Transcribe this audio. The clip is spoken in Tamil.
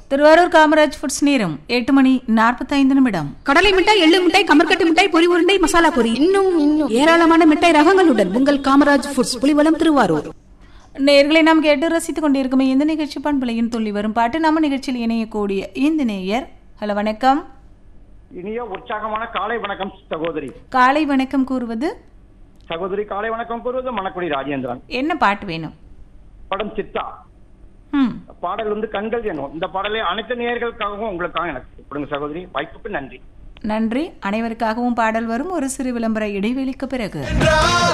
திருவாரூர் காமராஜ் ஃபுட்ஸ் நேரம் எட்டு மணி நாற்பத்தைந்து நிமிடம் கடலை மிட்டாய் எள்ளு மிட்டாய் கமர்கட்டு மிட்டாய் பொரி உருண்டை மசாலா பொரி இன்னும் இன்னும் ஏராளமான மிட்டாய் ரகங்களுடன் உங்கள் காமராஜ் ஃபுட்ஸ் புலிவலம் திருவாரூர் நேர்களை நாம் கேட்டு ரசித்துக் கொண்டிருக்கும் இந்த நிகழ்ச்சி பண்பலையின் துள்ளி வரும் பாட்டு நம்ம நிகழ்ச்சியில் இணையக்கூடிய இந்த நேயர் ஹலோ வணக்கம் இனிய உற்சாகமான காலை வணக்கம் சகோதரி காலை வணக்கம் கூறுவது சகோதரி காலை வணக்கம் கூறுவது மணக்குடி ராஜேந்திரன் என்ன பாட்டு வேணும் படம் சித்தா ம் பாடல் வந்து கண்கள் எனும் இந்த பாடலை அனைத்து நேயர்களுக்காகவும் உங்களுக்காக எனக்கு கொடுங்க சகோதரி வாய்ப்புக்கு நன்றி நன்றி அனைவருக்காகவும் பாடல் வரும் ஒரு சிறு விளம்பர இடைவெளிக்கு பிறகு